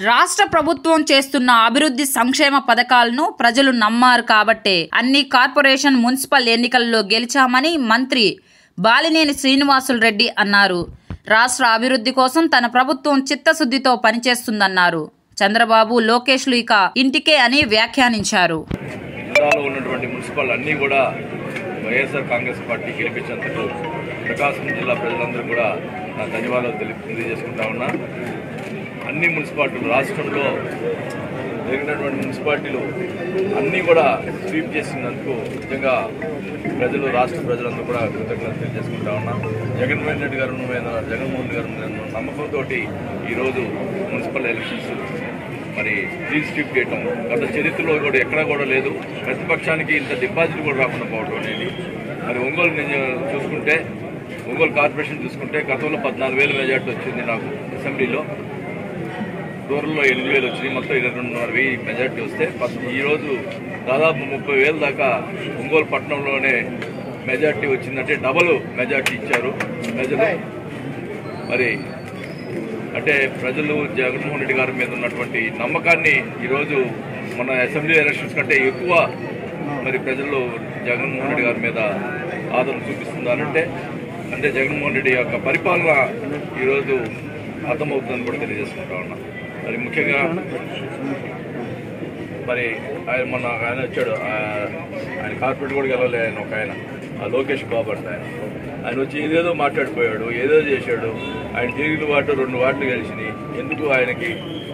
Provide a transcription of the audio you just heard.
రాష్ట్ర ప్రభుత్వం చేస్తున్న అభివృద్ధి సంక్షేమ పథకాలను ప్రజలు నమ్మారు కాబట్టే అన్ని కార్పొరేషన్ మున్సిపల్ ఎన్నికల్లో గెలిచామని మంత్రి బాలినేని శ్రీనివాసులు రెడ్డి అన్నారు రాష్ట్ర అభివృద్ధి కోసం తన ప్రభుత్వం చిత్తశుద్ధితో పనిచేస్తుందన్నారు చంద్రబాబు లోకేష్లు ఇక ఇంటికే అని వ్యాఖ్యానించారు జిల్లాలో ఉన్నటువంటి మున్సిపల్ అన్నీ కూడా వైఎస్ఆర్ కాంగ్రెస్ పార్టీ గెలిపించేందుకు ప్రకాశం జిల్లా ప్రజలందరూ కూడా నా ధన్యవాదాలు తెలియ తెలియజేసుకుంటా ఉన్నా అన్ని మున్సిపాలిటీలు రాష్ట్రంలో జరిగినటువంటి మున్సిపాలిటీలు అన్నీ కూడా స్వీప్ చేసినందుకు నిజంగా ప్రజలు రాష్ట్ర ప్రజలందరూ కూడా కృతజ్ఞతలు తెలియజేసుకుంటా ఉన్నా జగన్మోహన్ రెడ్డి గారు మీద జగన్మోహన్ రెడ్డి గారు మీద నమ్మకంతో ఈరోజు మున్సిపల్ ఎలక్షన్స్ మరి క్లీన్ స్వీప్ చేయటం గత చరిత్రలో కూడా ఎక్కడా కూడా లేదు ప్రతిపక్షానికి ఇంత డిపాజిట్ కూడా రాకుండా పోవటం అనేది మరి ఒంగోలు నేను చూసుకుంటే ఒంగోలు కార్పొరేషన్ చూసుకుంటే గతంలో పద్నాలుగు వేల మెజార్టీ వచ్చింది నాకు అసెంబ్లీలో దూరంలో ఎనిమిది వేలు వచ్చినాయి మొత్తం ఇరవై రెండున్నర వెయ్యి మెజార్టీ వస్తే పద్- ఈరోజు దాదాపు ముప్పై వేల దాకా ఒంగోలు పట్టణంలోనే మెజార్టీ వచ్చిందంటే డబల్ మెజార్టీ ఇచ్చారు ప్రజలు మరి అంటే ప్రజలు జగన్మోహన్ రెడ్డి గారి మీద ఉన్నటువంటి నమ్మకాన్ని ఈరోజు మన అసెంబ్లీ ఎలక్షన్స్ కంటే ఎక్కువ మరి ప్రజలు జగన్మోహన్ రెడ్డి గారి మీద ఆదరణ చూపిస్తున్నారంటే అంటే జగన్మోహన్ రెడ్డి యొక్క పరిపాలన ఈరోజు అర్థమవుతుందని కూడా తెలియజేసుకుంటా ఉన్నా మరి ముఖ్యంగా మరి ఆయన మొన్న ఒక ఆయన వచ్చాడు ఆ- ఆయన కార్పొరేట్ కూడా గెలవలే ఆయన ఒక ఆయన ఆ లోకేష్ బాబు అంటే ఆయన ఆయన వచ్చి ఏదేదో మాట్లాడిపోయాడు ఏదో చేశాడు ఆయన తిరిగిన వాటి రెండు వార్డులు గెలిచినాయి ఎందుకు ఆయనకి